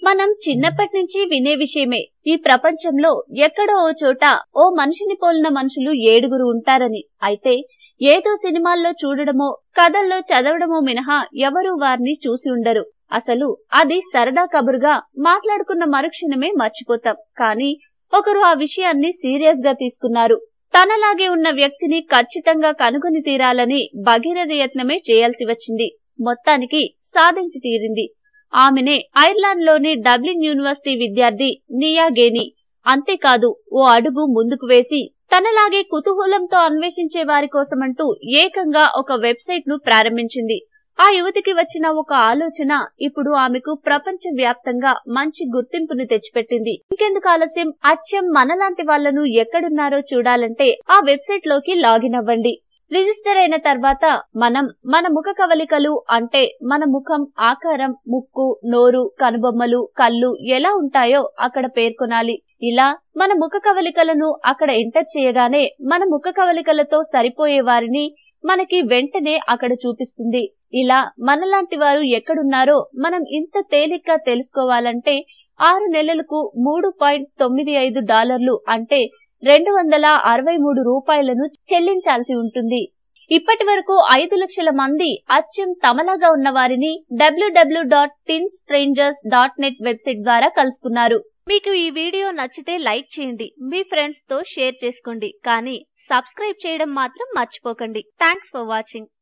మనం చిన్నప్పటి నుంచి వినే విషయమే ఈ ప్రపంచంలో ఎక్కడో ఓ చోట ఓ మనిషిని పోలిన మనుషులు ఏడుగురు ఉంటారని అయితే ఏదో సినిమాల్లో చూడడమో కథల్లో చదవడమో మినహా ఎవరూ వారిని చూసి ఉండరు అసలు అది సరదా కబురుగా మాట్లాడుకున్న మరుక్షణమే మర్చిపోతాం కానీ ఒకరు ఆ విషయాన్ని సీరియస్ గా తీసుకున్నారు తనలాగే ఉన్న వ్యక్తిని ఖచ్చితంగా కనుగొని తీరాలని భగీరథ యత్నమే చేయాల్సి వచ్చింది మొత్తానికి సాధించి తీరింది ఆమెనే ఐర్లాండ్ లోని డబ్లిన్ యూనివర్సిటీ విద్యార్థి నియా గేని అంతేకాదు ఓ అడుగు ముందుకు వేసి తనలాగే కుతూహలంతో అన్వేషించే వారి కోసమంటూ ఏకంగా ఒక వెబ్సైట్ ను ప్రారంభించింది ఆ యువతికి వచ్చిన ఒక ఆలోచన ఇప్పుడు ఆమెకు ప్రపంచ వ్యాప్తంగా మంచి గుర్తింపుని తెచ్చిపెట్టింది ఇంకెందుకు ఆలస్యం అచ్చం మనలాంటి వాళ్లను ఎక్కడున్నారో చూడాలంటే ఆ వెబ్సైట్ లోకి లాగిన్ అవ్వండి రిజిస్టర్ అయిన తర్వాత మనం మన ముఖ కవలికలు అంటే మన ముఖం ఆకారం ముక్కు నోరు కనుబొమ్మలు కళ్ళు ఎలా ఉంటాయో అక్కడ పేర్కొనాలి ఇలా మన ముఖ కవలికలను అక్కడ ఎంటర్ చేయగానే మన ముఖ కవలికలతో సరిపోయే వారిని మనకి వెంటనే అక్కడ చూపిస్తుంది ఇలా మనలాంటి వారు ఎక్కడున్నారో మనం ఇంత తేలిగ్గా తెలుసుకోవాలంటే ఆరు నెలలకు మూడు పాయింట్ తొమ్మిది ఐదు డాలర్లు అంటే రెండు వందల అరవై మూడు రూపాయలను చెల్లించాల్సి ఉంటుంది ఇప్పటి వరకు ఐదు లక్షల మంది అచ్చం తమలాగా ఉన్న వారిని WW dot tin strangers dot net website ద్వారా కలుసుకున్నారు మీకు ఈ వీడియో నచ్చితే లైక్ చేయండి మీ ఫ్రెండ్స్ తో షేర్ చేసుకోండి కానీ సబ్స్క్రైబ్ చేయడం మాత్రం మర్చిపోకండి థ్యాంక్స్ ఫర్ వాచింగ్